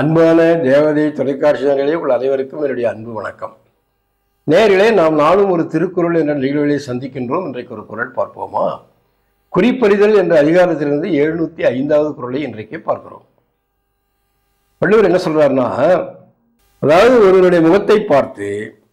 அன்பான தேவதை தொலைக்காட்சி நேயர்களே உங்கள் அனைவருக்கும் என்னுடைய அன்பு வணக்கம் நேரிலே நாம் நாளும் ஒரு திருக்குறள் என்ற நிகழ்வுகளை சந்திக்கின்றோம் இன்றைக்கு ஒரு குறள் பார்ப்போமா குறிப்பறிதல் என்ற அதிகாரத்திலிருந்து எழுநூத்தி ஐந்தாவது குறளை இன்றைக்கு பார்க்கிறோம் வள்ளுவர் என்ன சொல்றாருன்னா அதாவது ஒருவருடைய முகத்தை பார்த்து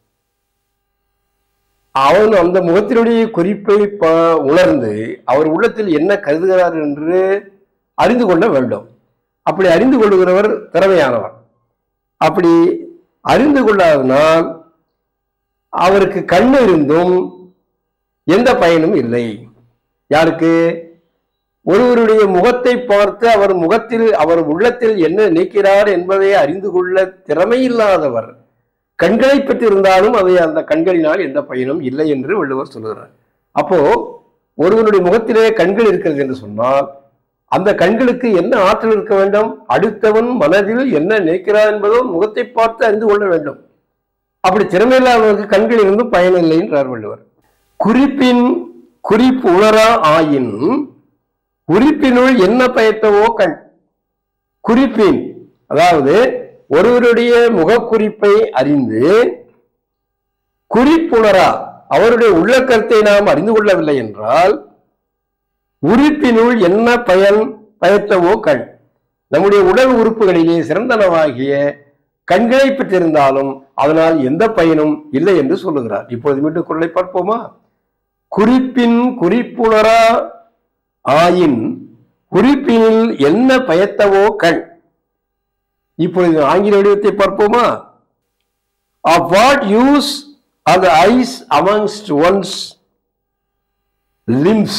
அவன் அந்த முகத்தினுடைய குறிப்பை ப- உணர்ந்து அவர் உள்ளத்தில் என்ன கருதுகிறார் என்று அறிந்து கொள்ள வேண்டும் அப்படி அறிந்து கொள்ளுகிறவர் திறமையானவர் அப்படி அறிந்து கொள்ளாதனால் அவருக்கு கண்ணு இருந்தும் எந்த பயனும் இல்லை யாருக்கு ஒருவருடைய முகத்தை பார்த்து அவர் முகத்தில் அவர் உள்ளத்தில் என்ன நினைக்கிறார் என்பதை அறிந்து கொள்ள திறமையில்லாதவர் கண்களை பெற்றிருந்தாலும் அதை அந்த கண்களினால் எந்த பயனும் இல்லை என்று வள்ளுவர் சொல்லுகிறார் அப்போ ஒருவனுடைய முகத்திலே கண்கள் இருக்கிறது என்று சொன்னால் அந்த கண்களுக்கு என்ன ஆற்றல் இருக்க வேண்டும் அடுத்தவன் மனதில் என்ன நினைக்கிறார் என்பதோ முகத்தை பார்த்து அறிந்து கொள்ள வேண்டும் அப்படி திறமையில்லாதவருக்கு கண்கள் இருந்தும் பயனில்லை என்றார் வள்ளுவர் குறிப்பின் குறிப்பு உணரா ஆயின் குறிப்பினுள் என்ன பயத்தவோ கண் குறிப்பின் அதாவது ஒருவருடைய முகக்குறிப்பை அறிந்து குறிப்புணரா அவருடைய உள்ள கருத்தை நாம் அறிந்து கொள்ளவில்லை என்றால் உறுப்பினுள் என்ன பயன் பயத்தவோ கண் நம்முடைய உடல் உறுப்புகளிலே சிறந்தனவாகிய கண்களை பெற்றிருந்தாலும் அதனால் எந்த பயனும் இல்லை என்று சொல்லுகிறார் இப்பொழுது மீண்டும் குரலை பார்ப்போமா குறிப்பின் குறிப்புணரா ஆயின் குறிப்பினில் என்ன பயத்தவோ கண் இப்பொழுது ஆங்கில வடிவத்தை பார்ப்போமா of what use are the eyes amongst one's limbs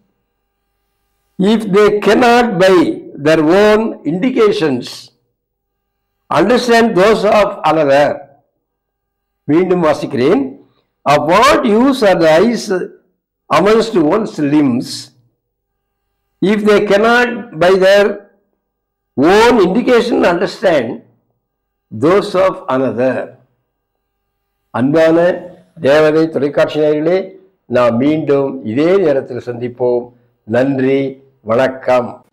if they cannot by their own indications understand those of another மீண்டும் வாசிக்கிறேன் of what use are the eyes amongst one's limbs if they cannot by their own indication understand those of another அன்பான தேவதை தொலைக்காட்சி நேயர்களே நாம் மீண்டும் இதே நேரத்தில் சந்திப்போம் நன்றி வணக்கம்